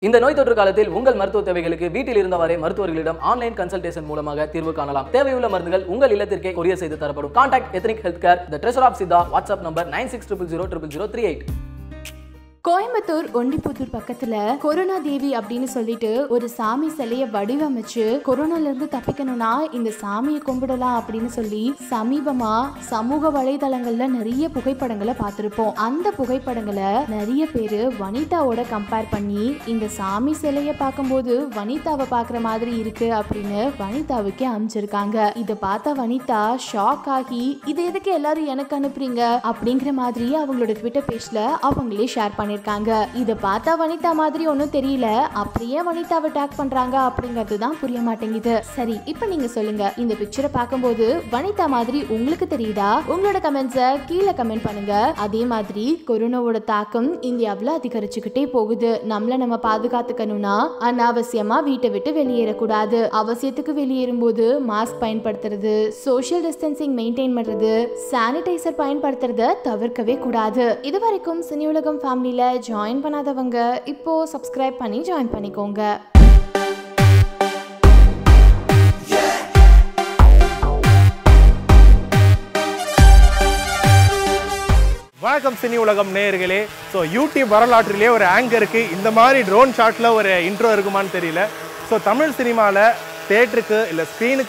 இந்த நோய் தொற்று காலத்தில் உங்கள் மருத்துவ தேவைகளுக்கு வீட்டில் இருந்தவாறே மருத்துவர்களிடம் ஆன்லைன் கன்சல்டேஷன் மூலமாக தீர்வு காணலாம் தேவையுள்ள மருந்துகள் உங்கள் இல்லத்திற்கே கொரியர் செய்து தரப்படும் contact ethnic health care the treasure of Siddha WhatsApp number nine six triple zero triple zero three eight Coimbatore Ondipudur பக்கத்துல கொரோனா தேவி அப்படின்னு சொல்லிட்டு ஒரு சாமி சிலைய வடிவமைச்சு கொரோனால இருந்து தப்பிக்கணும்னா இந்த சாமியை கும்பிடலாம் அப்படின்னு சொல்லி சமீபமா சமூக வலைதளங்கள்ல நிறைய புகைப்படங்களை பார்த்திருப்போம் அந்த புகைப்படங்களை நிறைய பேரு வனிதாவோட கம்பேர் பண்ணி இந்த சாமி சிலைய பார்க்கும்போது வனிதாவை பார்க்குற மாதிரி இருக்கு அப்படின்னு வனிதாவுக்கே அமைச்சிருக்காங்க இதை பார்த்த வனிதா ஷாக் ஆகி இது எதுக்கு எல்லாரும் எனக்கு அனுப்புறீங்க அப்படிங்கிற மாதிரி அவங்களோட ட்விட்டர் பேஜ்ல அவங்களே ஷேர் பண்ணிருக்காங்க இதை பார்த்தா வனிதா மாதிரி ஒன்றும் தெரியல அப்படியே வனிதாவை டேக் பண்றாங்க அப்படிங்கிறது தான் புரிய மாட்டேங்குது சரி இப்போ நீங்க சொல்லுங்க இந்த பிக்சரை பார்க்கும்போது வனிதா மாதிரி உங்களுக்கு தெரியுதா உங்களோட கமெண்ட்ஸை கீழே கமெண்ட் பண்ணுங்க அதே மாதிரி கொரோனாவோட தாக்கம் இந்தியாவில் அதிகரிச்சுக்கிட்டே போகுது நம்மள நம்ம பாதுகாத்துக்கணும்னா அனாவசியமா வீட்டை விட்டு வெளியேறக்கூடாது அவசியத்துக்கு வெளியேறும்போது மாஸ்க் பயன்படுத்துறது சோஷியல் டிஸ்டன்சிங் மெயின்டைன் பண்றது சானிடைசர் பயன்படுத்துறத தவிர்க்கவே கூடாது இது வரைக்கும் சினி உலகம் ஃபேமிலியில ஜாயின் பண்ணாதவங்க இப்போ சப்ஸ்கிரைப் பண்ணி ஜாயின் பண்ணிக்கோங்க வணக்கம் சினி உலகம் நேயர்களே ஸோ யூடியூப் வரலாற்றிலே ஒரு ஆங்கருக்கு இந்த மாதிரி ட்ரோன் ஷாட்டில் ஒரு இன்ட்ரோ இருக்குமான்னு தெரியல ஸோ தமிழ் சினிமாவில் தேட்டருக்கு இல்லை ஸ்க்ரீனுக்கு